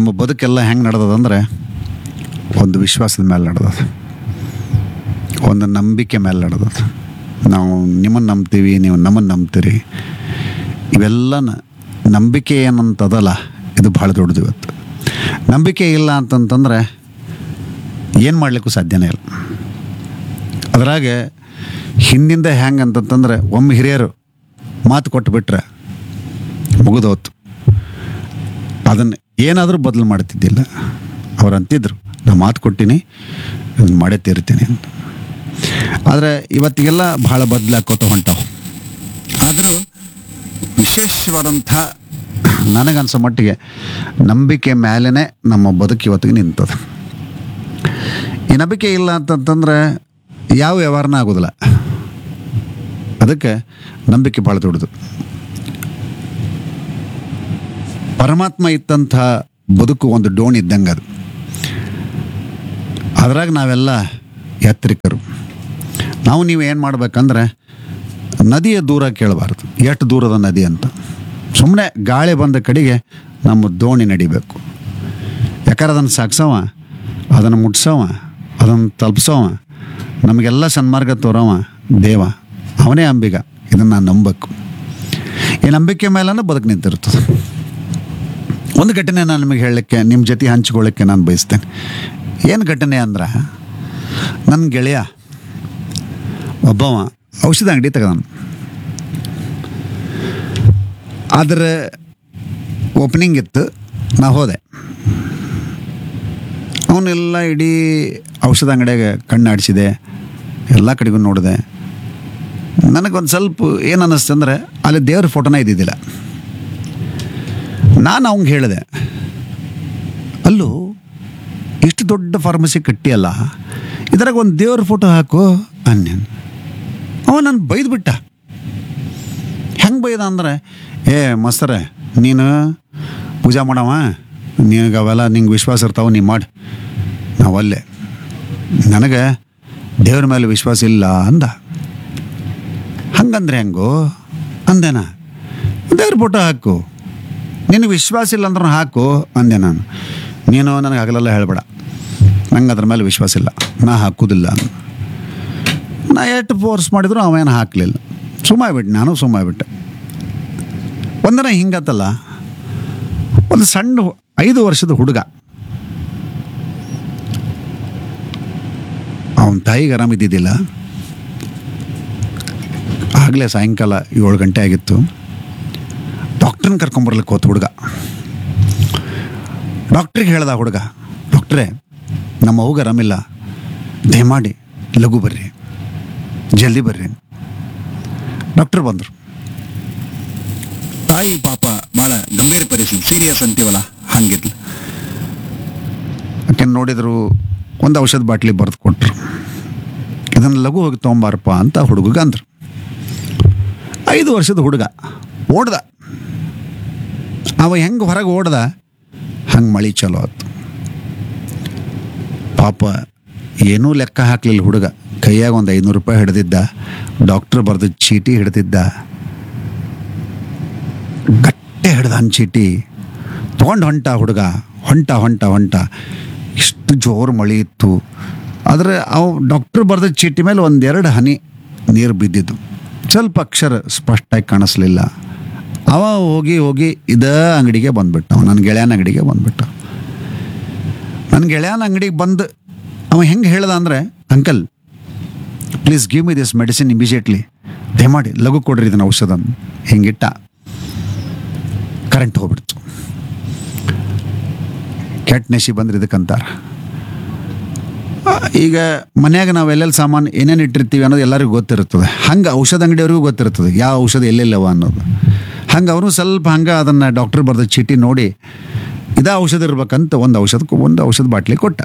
ನಮ್ಮ ಬದುಕೆಲ್ಲ ಹೆಂಗೆ ನಡೆದದಂದ್ರೆ ಒಂದು ವಿಶ್ವಾಸದ ಮೇಲೆ ನಡೆದದ ಒಂದು ನಂಬಿಕೆ ಮೇಲೆ ನಡೆದದ ನಾವು ನಿಮ್ಮನ್ನು ನಂಬ್ತೀವಿ ನೀವು ನಮ್ಮನ್ನು ನಂಬ್ತೀರಿ ಇವೆಲ್ಲ ನ- ನಂಬಿಕೆ ಏನಂತದಲ್ಲ ಇದು ಭಾಳ ದೊಡ್ಡದು ಇವತ್ತು ನಂಬಿಕೆ ಇಲ್ಲ ಅಂತಂತಂದ್ರೆ ಏನು ಮಾಡಲಿಕ್ಕೂ ಸಾಧ್ಯನೇ ಇಲ್ಲ ಅದ್ರಾಗ ಹಿಂದಿಂದ ಹೆಂಗೆ ಅಂತಂತಂದ್ರೆ ಒಮ್ಮೆ ಹಿರಿಯರು ಮಾತು ಕೊಟ್ಟು ಬಿಟ್ರೆ ಮುಗಿದೋತು ಅದನ್ನು ಏನಾದರೂ ಬದಲು ಮಾಡ್ತಿದ್ದಿಲ್ಲ ಅವ್ರು ಅಂತಿದ್ರು ನಾ ಮಾತು ಕೊಟ್ಟಿನಿ ಇದನ್ನ ಮಾಡೇ ತೀರ್ತೀನಿ ಅಂತ ಆದರೆ ಇವತ್ತಿಗೆಲ್ಲ ಭಾಳ ಬದಲಾಕೋತ ಹೊಂಟಾವು ಆದರೂ ವಿಶೇಷವಾದಂಥ ನನಗನ್ಸೋ ಮಟ್ಟಿಗೆ ನಂಬಿಕೆ ಮೇಲೇ ನಮ್ಮ ಬದುಕು ಇವತ್ತಿಗೆ ನಿಂತದ ಈ ನಂಬಿಕೆ ಇಲ್ಲ ಅಂತಂತಂದ್ರೆ ಯಾವ ವ್ಯವಹಾರನ ಆಗೋದಿಲ್ಲ ಅದಕ್ಕೆ ನಂಬಿಕೆ ಭಾಳ ದೊಡ್ಡದು ಪರಮಾತ್ಮ ಇತ್ತಂಥ ಬದುಕು ಒಂದು ಡೋಣಿ ಇದ್ದಂಗೆ ಅದು ಅದ್ರಾಗ ನಾವೆಲ್ಲ ಯಾತ್ರಿಕರು ನಾವು ನೀವು ಏನು ಮಾಡ್ಬೇಕಂದ್ರೆ ನದಿಯ ದೂರ ಕೇಳಬಾರ್ದು ಎಷ್ಟು ದೂರದ ನದಿ ಅಂತ ಸುಮ್ಮನೆ ಗಾಳಿ ಬಂದ ಕಡೆಗೆ ನಮ್ಮ ದೋಣಿ ನಡಿಬೇಕು ಯಾಕಂದ್ರೆ ಅದನ್ನು ಸಾಕ್ಸವ ಅದನ್ನು ಮುಟ್ಸವ ಅದನ್ನು ತಲುಪ್ಸವ ನಮಗೆಲ್ಲ ಸನ್ಮಾರ್ಗ ತೋರವ ದೇವ ಅವನೇ ಅಂಬಿಗ ಇದನ್ನು ನಾನು ನಂಬಬೇಕು ಈ ನಂಬಿಕೆ ಮೇಲೂ ಬದುಕು ನಿಂತಿರ್ತದೆ ಒಂದು ಘಟನೆ ನಾನು ನಿಮಗೆ ಹೇಳಲಿಕ್ಕೆ ನಿಮ್ಮ ಜೊತೆ ಹಂಚ್ಕೊಳ್ಳಿಕ್ಕೆ ನಾನು ಬಯಸ್ತೇನೆ ಏನು ಘಟನೆ ಅಂದ್ರೆ ನನ್ನ ಗೆಳೆಯ ಒಬ್ಬವ ಔಷಧ ಅಂಗಡಿ ತೆಗೆದಾನ ಅದರ ಓಪನಿಂಗ್ ಇತ್ತು ನಾ ಹೋದೆ ಅವನ್ನೆಲ್ಲ ಇಡೀ ಔಷಧ ಅಂಗಡಿಯಾಗ ಕಣ್ಣು ಆಡಿಸಿದೆ ಎಲ್ಲ ಕಡೆಗೂ ನೋಡಿದೆ ನನಗೊಂದು ಸ್ವಲ್ಪ ಏನು ಅನ್ನಿಸ್ತು ಅಂದರೆ ಅಲ್ಲಿ ದೇವ್ರ ಫೋಟೋನ ಇದ್ದಿದ್ದಿಲ್ಲ ನಾನು ಅವಂಗೆ ಹೇಳಿದೆ ಅಲ್ಲೂ ಇಷ್ಟು ದೊಡ್ಡ ಫಾರ್ಮಸಿ ಕಟ್ಟಿಯಲ್ಲ ಇದ್ರಾಗ ಒಂದು ದೇವ್ರ ಫೋಟೋ ಹಾಕು ಅನ್ಯನ್ ಅವ ನಾನು ಬೈದ್ಬಿಟ್ಟ ಹೆಂಗೆ ಬೈದ ಅಂದ್ರೆ ಏ ಮಸ್ತರೆ ನೀನು ಪೂಜಾ ಮಾಡವ ನಿನಗೆ ಅವೆಲ್ಲ ನಿಂಗೆ ವಿಶ್ವಾಸ ಇರ್ತಾವ ನೀ ಮಾಡಿ ನಾವಲ್ಲೇ ನನಗೆ ದೇವ್ರ ಮೇಲೆ ವಿಶ್ವಾಸ ಇಲ್ಲ ಅಂದ ಹಂಗಂದ್ರೆ ಹೆಂಗೋ ಅಂದೆ ನಾ ದೇವ್ರ ಫೋಟೋ ಹಾಕು ನಿನಗೆ ವಿಶ್ವಾಸ ಇಲ್ಲ ಅಂದ್ರೆ ಹಾಕು ಅಂದೆ ನಾನು ನೀನು ನನಗೆ ಹಗಲೆಲ್ಲ ಹೇಳಬೇಡ ನಂಗೆ ಅದ್ರ ಮೇಲೆ ವಿಶ್ವಾಸ ಇಲ್ಲ ನಾ ಹಾಕೋದಿಲ್ಲ ಅಂದ. ನಾ ಎಷ್ಟು ಫೋರ್ಸ್ ಮಾಡಿದ್ರು ಅವೇನು ಹಾಕಲಿಲ್ಲ ಸುಮ್ಮಾಗ್ಬಿಟ್ಟೆ ನಾನು ಸುಮ್ಮಾಗ್ಬಿಟ್ಟೆ ಒಂದನ ಹಿಂಗತ್ತಲ್ಲ ಒಂದು ಸಣ್ಣ ಹು- ಐದು ವರ್ಷದ ಹುಡುಗ ಅವನ ತಾಯಿಗೆ ಆರಾಮಿದ್ದಿದ್ದಿಲ್ಲ ಆಗಲೇ ಸಾಯಂಕಾಲ ಏಳು ಗಂಟೆ ಆಗಿತ್ತು ಡಾಕ್ಟ್ರನ್ನ ಕರ್ಕೊಂಬರ್ಲಿಕ್ಕೆ ಹೋತು ಹುಡುಗ ಡಾಕ್ಟ್ರಿಗೆ ಹೇಳ್ದ ಹುಡುಗ ಡಾಕ್ಟ್ರೇ ನಮ್ಮ ಅವ್ಗ ಆರಾಮಿಲ್ಲ ದಯಮಾಡಿ ಲಘು ಬರ್ರಿ ಜಲ್ದಿ ಬರ್ರಿ ಡಾಕ್ಟ್ರ್ ಬಂದರು ತಾಯಿ ಪಾಪ ಭಾಳ ಗಂಭೀರ ಪರಿಸ್ಥಿತಿ ಸೀರಿಯಸ್ ಅಂತೀವಲ್ಲ ಹಂಗಿದ್ಲು ಆಕೆ ನೋಡಿದ್ರು ಒಂದು ಔಷಧ ಬಾಟ್ಲಿ ಬರೆದು ಕೊಟ್ರು ಇದನ್ನು ಲಘು ಹೋಗಿ ತೊಗೊಂಬಾರಪ್ಪ ಅಂತ ಹುಡುಗ ಅಂದ್ರು ಐದು ವರ್ಷದ ಹುಡುಗ ಓಡ್ದ ಅವ ಹೆಂಗೆ ಹೊರಗೆ ಓಡ್ದ ಹಂಗೆ ಮಳಿ ಚಲೋ ಆಯ್ತು ಪಾಪ ಏನೂ ಲೆಕ್ಕ ಹಾಕ್ಲಿಲ್ಲ ಹುಡುಗ ಕೈಯಾಗ ಒಂದು ಐನೂರು ರೂಪಾಯಿ ಹಿಡ್ದಿದ್ದ ಡಾಕ್ಟ್ರ್ ಬರೆದು ಚೀಟಿ ಹಿಡ್ದಿದ್ದ ಗಟ್ಟೆ ಹಿಡ್ದ ಹನ್ ಚೀಟಿ ತೊಗೊಂಡು ಹೊಂಟ ಹುಡುಗ ಹೊಂಟ ಹೊಂಟ ಹೊಂಟ ಇಷ್ಟು ಜೋರು ಮಳೆ ಇತ್ತು ಆದರೆ ಅವು ಡಾಕ್ಟ್ರ್ ಬರೆದ ಚೀಟಿ ಮೇಲೆ ಒಂದೆರಡು ಹನಿ ನೀರು ಬಿದ್ದಿದ್ದು ಸ್ವಲ್ಪ ಅಕ್ಷರ ಸ್ಪಷ್ಟವಾಗಿ ಕಾಣಿಸ್ಲಿಲ್ಲ ಅವ ಹೋಗಿ ಹೋಗಿ ಇದ ಅಂಗಡಿಗೆ ಬಂದ್ಬಿಟ್ಟ ಅವ ನನ್ನ ಗೆಳೆಯನ ಅಂಗಡಿಗೆ ಬಂದ್ಬಿಟ್ಟ ನನ್ನ ಗೆಳೆಯನ ಅಂಗಡಿಗೆ ಬಂದು ಅವ ಹೆಂಗೆ ಹೇಳ್ದ ಅಂದರೆ uncle please give me this medicine immediately ದಯಮಾಡಿ ಲಘು ಕೊಡ್ರಿ ಇದನ್ನ ಔಷಧ ಹಿಂಗಿಟ್ಟ ಕರೆಂಟ್ ಹೋಗ್ಬಿಡ್ತು ಕೆಟ್ಟ ನೆಶಿ ಬಂದ್ರೆ ಇದಕ್ಕಂತಾರ ಆ, ಈಗ ಮನ್ಯಾಗ ನಾವು ಎಲ್ಲೆಲ್ಲಿ ಸಾಮಾನು ಏನೇನು ಇಟ್ಟಿರ್ತೀವಿ ಅನ್ನೋದು ಎಲ್ಲರಿಗೂ ಗೊತ್ತಿರ್ತದೆ ಹಂಗೆ ಔಷಧ ಅಂಗಡಿಯವ್ರಿಗೂ ಗೊತ್ತಿರ್ತದೆ ಯಾವ ಔಷಧ ಎಲ್ಲೆಲ್ಲವ ಅನ್ನೋದು ಹಂಗೆ ಅವರು ಸ್ವಲ್ಪ ಹಂಗೆ ಅದನ್ನು ಡಾಕ್ಟ್ರ್ ಬರೆದ ಚೀಟಿ ನೋಡಿ ಇದೇ ಔಷಧ ಇರ್ಬೇಕಂತ ಒಂದು ಔಷಧಕ್ಕೂ ಒಂದು ಔಷಧ ಬಾಟ್ಲಿ ಕೊಟ್ಟ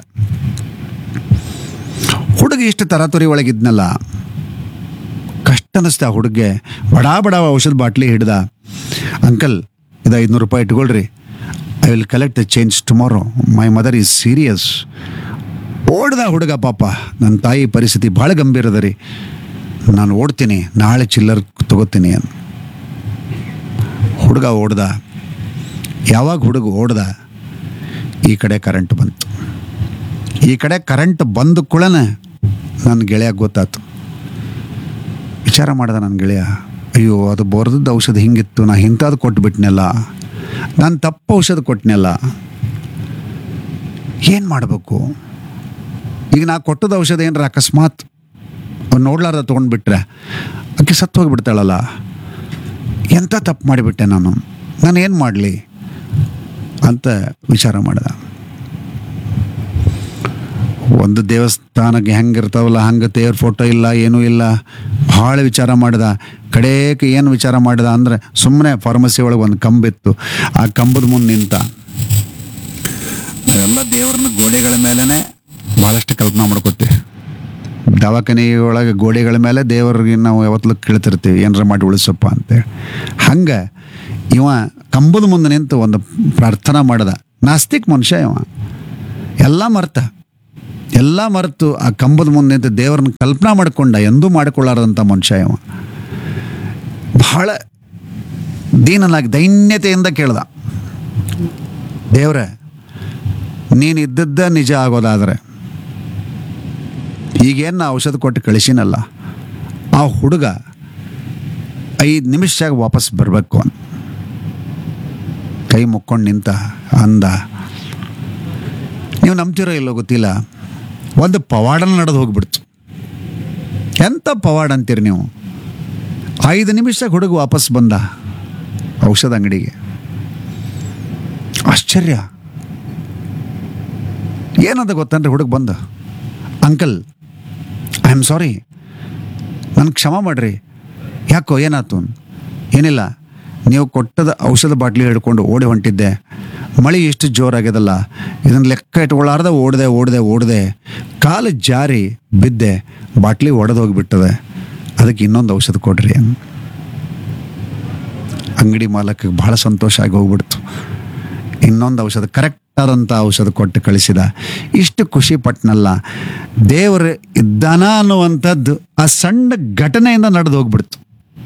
ಹುಡುಗ ಇಷ್ಟು ತರಾತುರಿ ಒಳಗಿದ್ನಲ್ಲ ಕಷ್ಟ ಅನ್ನಿಸ್ತ ಆ ಹುಡುಗ್ಗೆ ಬಡಾ ಬಡ ಔಷಧ ಬಾಟ್ಲಿ ಹಿಡ್ದ ಅಂಕಲ್ ಇದು ಐದುನೂರು ರೂಪಾಯಿ ಇಟ್ಕೊಳ್ರಿ I will collect the change tomorrow my mother is serious ಓಡ್ದ ಹುಡುಗ ಪಾಪ ನನ್ನ ತಾಯಿ ಪರಿಸ್ಥಿತಿ ಭಾಳ ಗಂಭೀರ ಅದ ರೀ ನಾನು ಓಡ್ತೀನಿ ನಾಳೆ ಚಿಲ್ಲರ್ ತಗೋತೀನಿ ಅಂತ ಹುಡುಗ ಓಡ್ದ ಯಾವಾಗ ಹುಡುಗ ಓಡ್ದ ಈ ಕಡೆ ಕರೆಂಟ್ ಬಂತು ಈ ಕಡೆ ಕರೆಂಟ್ ಬಂದ ಕೂಡಲೇ ನನ್ನ ಗೆಳೆಯ ಗೊತ್ತಾಯ್ತು ವಿಚಾರ ಮಾಡ್ದೆ ನನ್ನ ಗೆಳೆಯ ಅಯ್ಯೋ ಅದು ಬರೆದದ್ದು ಔಷಧ ಹಿಂಗಿತ್ತು ನಾ ಇಂಥದ್ದು ಕೊಟ್ಬಿಟ್ನಲ್ಲ ನಾನು ತಪ್ಪು ಔಷಧ ಕೊಟ್ಟನಲ್ಲ ಏನು ಮಾಡಬೇಕು ಈಗ ನಾ ಕೊಟ್ಟದ ಔಷಧ ಏನಾರ ಅಕಸ್ಮಾತ್ ಅವ್ನು ನೋಡ್ಲಾರ್ದ ತೊಗೊಂಡ್ಬಿಟ್ರೆ ಆಕೆ ಸತ್ತು ಹೋಗಿಬಿಡ್ತಾಳಲ್ಲ ಎಂಥ ತಪ್ಪು ಮಾಡಿಬಿಟ್ಟೆ ನಾನು ನಾನು ಏನು ಮಾಡಲಿ ಅಂತ ವಿಚಾರ ಮಾಡ್ದೆ ಒಂದು ದೇವಸ್ಥಾನಕ್ಕೆ ಹೆಂಗಿರ್ತಾವಲ್ಲ ಹಂಗೆ ದೇವ್ರ ಫೋಟೋ ಇಲ್ಲ ಏನೂ ಇಲ್ಲ ಭಾಳ ವಿಚಾರ ಮಾಡ್ದ ಕಡೇಕ ಏನು ವಿಚಾರ ಮಾಡ್ದ ಅಂದರೆ ಸುಮ್ಮನೆ ಫಾರ್ಮಸಿ ಒಳಗೆ ಒಂದು ಕಂಬಿತ್ತು ಆ ಕಂಬದ ಮುಂದೆ ನಿಂತ ನಾವೆಲ್ಲ ದೇವ್ರನ್ನ ಗೋಡೆಗಳ ಮೇಲೇ ಭಾಳಷ್ಟು ಕಲ್ಪನಾ ಮಾಡ್ಕೋತೀವಿ ದವಾಖಾನೆ ಒಳಗೆ ಗೋಡೆಗಳ ಮೇಲೆ ದೇವರಿಗೆ ನಾವು ಯಾವತ್ತೂ ಕೇಳ್ತಿರ್ತೀವಿ ಏನಾರ ಮಾಡಿ ಉಳಿಸಪ್ಪ ಅಂತೇಳಿ ಹಂಗೆ ಇವ ಕಂಬದ ಮುಂದೆ ನಿಂತು ಒಂದು ಪ್ರಾರ್ಥನಾ ಮಾಡ್ದ ನಾಸ್ತಿಕ್ ಮನುಷ್ಯ ಇವ ಎಲ್ಲ ಮರ್ತ ಎಲ್ಲ ಮರೆತು ಆ ಕಂಬದ ಮುಂದೆ ನಿಂತು ದೇವ್ರನ್ನ ಕಲ್ಪನಾ ಮಾಡ್ಕೊಂಡ ಎಂದೂ ಮಾಡಿಕೊಳ್ಳಾರದಂಥ ಮನುಷ್ಯ ಇವ ಬಹಳ ದೀನನಾಗಿ ದೈನ್ಯತೆಯಿಂದ ಕೇಳ್ದ ದೇವ್ರೆ ನೀನು ಇದ್ದದ್ದ ನಿಜ ಆಗೋದಾದರೆ ಈಗೇನು ನಾ ಔಷಧ ಕೊಟ್ಟು ಕಳಿಸಿನಲ್ಲ ಆ ಹುಡುಗ ಐದು ನಿಮಿಷದಾಗ ವಾಪಸ್ ಬರಬೇಕು ಅಂತ ಕೈ ಮುಕ್ಕೊಂಡು ನಿಂತ ಅಂದ ನೀವು ನಂಬ್ತಿರೋ ಇಲ್ಲೋ ಗೊತ್ತಿಲ್ಲ ಒಂದು ಪವಾಡನ ನಡೆದು ಹೋಗ್ಬಿಡ್ತು ಎಂಥ ಪವಾಡ ಅಂತೀರಿ ನೀವು ಐದು ನಿಮಿಷದಾಗ ಹುಡುಗ ವಾಪಸ್ ಬಂದ ಔಷಧ ಅಂಗಡಿಗೆ ಆಶ್ಚರ್ಯ ಏನದ ಗೊತ್ತಂದ್ರೆ ಹುಡುಗ ಬಂದ ಅಂಕಲ್ ಐ ಆಮ್ ಸಾರಿ ನನ್ಗೆ ಕ್ಷಮ ಮಾಡ್ರಿ ಯಾಕೋ ಏನಾಯ್ತು ಏನಿಲ್ಲ ನೀವು ಕೊಟ್ಟದ ಔಷಧ ಬಾಟ್ಲಿ ಹಿಡ್ಕೊಂಡು ಓಡಿ ಹೊಂಟಿದ್ದೆ ಮಳೆ ಎಷ್ಟು ಜೋರಾಗ್ಯದಲ್ಲ ಇದನ್ನು ಲೆಕ್ಕ ಇಟ್ಕೊಳ್ಳಾರ್ದೆ ಓಡಿದೆ ಓಡಿದೆ ಓಡಿದೆ ಕಾಲು ಜಾರಿ ಬಿದ್ದೆ ಬಾಟ್ಲಿ ಒಡೆದು ಹೋಗಿಬಿಟ್ಟದೆ ಅದಕ್ಕೆ ಇನ್ನೊಂದು ಔಷಧ ಕೊಡ್ರಿ ಅಂಗಡಿ ಮಾಲಕ್ಕೆ ಭಾಳ ಸಂತೋಷ ಆಗಿ ಹೋಗ್ಬಿಡ್ತು ಇನ್ನೊಂದು ಔಷಧ ಕರೆಕ್ಟ್ ಆದಂಥ ಔಷಧ ಕೊಟ್ಟು ಕಳಿಸಿದ ಇಷ್ಟು ಖುಷಿ ಪಟ್ನಲ್ಲ ದೇವರು ಇದ್ದಾನ ಅನ್ನುವಂಥದ್ದು ಆ ಸಣ್ಣ ಘಟನೆಯಿಂದ ನಡೆದು ಹೋಗ್ಬಿಡ್ತು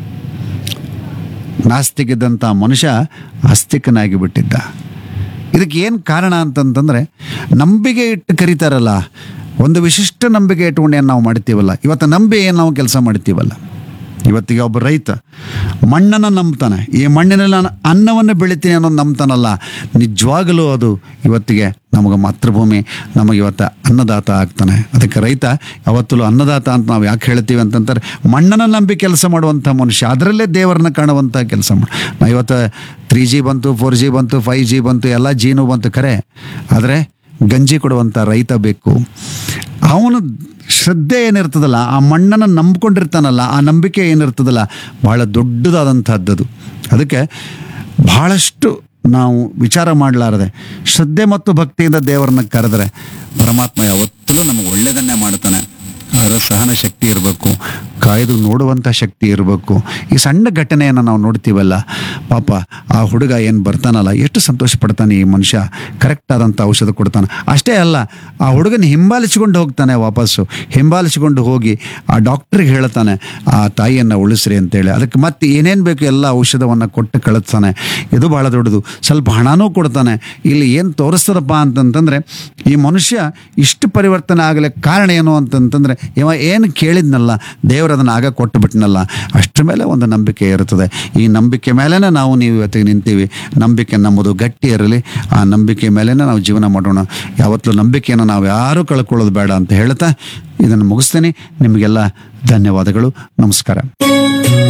ನಾಸ್ತಿಕಿದ್ದಂಥ ಮನುಷ್ಯ ಆಸ್ತಿಕನಾಗಿ ಬಿಟ್ಟಿದ್ದ ಇದಕ್ಕೆ ಏನು ಕಾರಣ ಅಂತಂತಂದರೆ ನಂಬಿಕೆ ಇಟ್ಟು ಕರೀತಾರಲ್ಲ ಒಂದು ವಿಶಿಷ್ಟ ನಂಬಿಕೆ ಇಟ್ಕೊಂಡು ಏನು ನಾವು ಮಾಡ್ತೀವಲ್ಲ ಇವತ್ತು ನಂಬಿ ಏನು ನಾವು ಕೆಲಸ ಮಾಡ್ತೀವಲ್ಲ ಇವತ್ತಿಗೆ ಒಬ್ಬ ರೈತ ಮಣ್ಣನ್ನು ನಂಬ್ತಾನೆ ಈ ಮಣ್ಣಿನಲ್ಲಿ ನಾನು ಅನ್ನವನ್ನು ಬೆಳಿತೀನಿ ಅನ್ನೋದು ನಂಬ್ತಾನಲ್ಲ ನಿಜವಾಗಲೂ ಅದು ಇವತ್ತಿಗೆ ನಮಗೆ ಮಾತೃಭೂಮಿ ನಮಗೆ ಇವತ್ತು ಅನ್ನದಾತ ಆಗ್ತಾನೆ ಅದಕ್ಕೆ ರೈತ ಯಾವತ್ತೂ ಅನ್ನದಾತ ಅಂತ ನಾವು ಯಾಕೆ ಹೇಳ್ತೀವಿ ಅಂತಂತಾರೆ ಮಣ್ಣನ್ನು ನಂಬಿ ಕೆಲಸ ಮಾಡುವಂಥ ಮನುಷ್ಯ ಅದರಲ್ಲೇ ದೇವರನ್ನ ಕಾಣುವಂಥ ಕೆಲಸ ಮಾಡಿ ನಾವು ಇವತ್ತು ತ್ರೀ ಜಿ ಬಂತು ಫೋರ್ ಜಿ ಬಂತು ಫೈವ್ ಜಿ ಬಂತು ಎಲ್ಲ ಜೀನು ಬಂತು ಖರೆ ಆದರೆ ಗಂಜಿ ಕೊಡುವಂಥ ರೈತ ಬೇಕು ಅವನು ಶ್ರದ್ಧೆ ಏನಿರ್ತದಲ್ಲ ಆ ಮಣ್ಣನ್ನು ನಂಬ್ಕೊಂಡಿರ್ತಾನಲ್ಲ ಆ ನಂಬಿಕೆ ಏನಿರ್ತದಲ್ಲ ಬಹಳ ದೊಡ್ಡದಾದಂಥದ್ದು ಅದಕ್ಕೆ ಬಹಳಷ್ಟು ನಾವು ವಿಚಾರ ಮಾಡಲಾರದೆ ಶ್ರದ್ಧೆ ಮತ್ತು ಭಕ್ತಿಯಿಂದ ದೇವರನ್ನ ಕರೆದ್ರೆ ಪರಮಾತ್ಮ ಯಾವತ್ತೂ ನಮಗೆ ಒಳ್ಳೆಯದನ್ನೇ ಮಾಡ್ತಾನೆ ಅದರ ಸಹನ ಶಕ್ತಿ ಇರಬೇಕು ಕಾಯ್ದು ನೋಡುವಂಥ ಶಕ್ತಿ ಇರಬೇಕು ಈ ಸಣ್ಣ ಘಟನೆಯನ್ನು ನಾವು ನೋಡ್ತೀವಲ್ಲ ಪಾಪ ಆ ಹುಡುಗ ಏನು ಬರ್ತಾನಲ್ಲ ಎಷ್ಟು ಸಂತೋಷ ಪಡ್ತಾನೆ ಈ ಮನುಷ್ಯ ಕರೆಕ್ಟ್ ಆದಂಥ ಔಷಧ ಕೊಡ್ತಾನೆ ಅಷ್ಟೇ ಅಲ್ಲ ಆ ಹುಡುಗನ ಹಿಂಬಾಲಿಸಿಕೊಂಡು ಹೋಗ್ತಾನೆ ವಾಪಸ್ಸು ಹಿಂಬಾಲಿಸಿಕೊಂಡು ಹೋಗಿ ಆ ಡಾಕ್ಟ್ರಿಗೆ ಹೇಳ್ತಾನೆ ಆ ತಾಯಿಯನ್ನು ಉಳಿಸ್ರಿ ಅಂತೇಳಿ ಅದಕ್ಕೆ ಮತ್ತೆ ಏನೇನು ಬೇಕು ಎಲ್ಲ ಔಷಧವನ್ನು ಕೊಟ್ಟು ಕಳಿಸ್ತಾನೆ ಇದು ಭಾಳ ದೊಡ್ಡದು ಸ್ವಲ್ಪ ಹಣನೂ ಕೊಡ್ತಾನೆ ಇಲ್ಲಿ ಏನು ತೋರಿಸ್ತದಪ್ಪ ಅಂತಂತಂದರೆ ಈ ಮನುಷ್ಯ ಇಷ್ಟು ಪರಿವರ್ತನೆ ಆಗಲಿಕ್ಕೆ ಕಾರಣ ಏನು ಅಂತಂತಂದರೆ ಇವ ಏನು ಕೇಳಿದ್ನಲ್ಲ ದೇವರು ಅದನ್ನು ಆಗ ಕೊಟ್ಟು ಬಿಟ್ನಲ್ಲ ಅಷ್ಟರ ಮೇಲೆ ಒಂದು ನಂಬಿಕೆ ಇರುತ್ತದೆ ಈ ನಂಬಿಕೆ ಮೇಲೇ ನಾವು ನೀವು ಇವತ್ತಿಗೆ ನಿಂತೀವಿ ನಂಬಿಕೆ ನಮ್ಮದು ಗಟ್ಟಿ ಇರಲಿ ಆ ನಂಬಿಕೆ ಮೇಲೇ ನಾವು ಜೀವನ ಮಾಡೋಣ ಯಾವತ್ತೂ ನಂಬಿಕೆಯನ್ನು ನಾವು ಯಾರೂ ಕಳ್ಕೊಳ್ಳೋದು ಬೇಡ ಅಂತ ಹೇಳ್ತಾ ಇದನ್ನು ಮುಗಿಸ್ತೇನೆ ನಿಮಗೆಲ್ಲ ಧನ್ಯವಾದಗಳು ನಮಸ್ಕಾರ